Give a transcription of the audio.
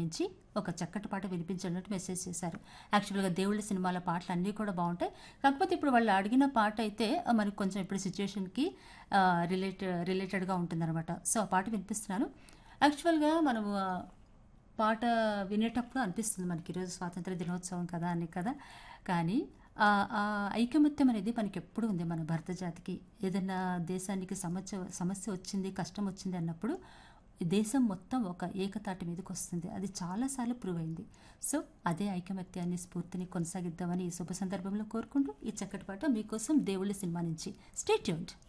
నుంచి ఒక చక్కటి పాట వినిపించినట్టు మెసేజ్ చేశారు యాక్చువల్గా దేవుళ్ళ సినిమాల పాటలు అన్నీ కూడా బాగుంటాయి కాకపోతే ఇప్పుడు వాళ్ళు అడిగిన పాట అయితే ఆ, మనకి కొంచెం ఇప్పుడు సిచ్యువేషన్కి రిలేట్ రిలేటెడ్గా ఉంటుందన్నమాట సో ఆ పాట వినిపిస్తున్నాను యాక్చువల్గా మనము ఆ, పాట వినేటప్పుడు అనిపిస్తుంది మనకి ఈరోజు స్వాతంత్ర దినోత్సవం కదా అని కదా కానీ ఆ ఆ ఐకమత్యం అనేది మనకి ఎప్పుడు ఉంది మన భారత జాతికి ఏదైనా దేశానికి సమస్య సమస్య వచ్చింది కష్టం వచ్చింది అన్నప్పుడు ఈ దేశం మొత్తం ఒక ఏకతాటి మీదకి వస్తుంది అది చాలాసార్లు ప్రూవ్ అయింది సో అదే ఐకమత్యాన్ని స్ఫూర్తిని కొనసాగిద్దామని ఈ శుభ సందర్భంలో కోరుకుంటూ ఈ చక్కటి పాట మీకోసం దేవుళ్ళ సినిమా నుంచి స్టేట్యూన్డ్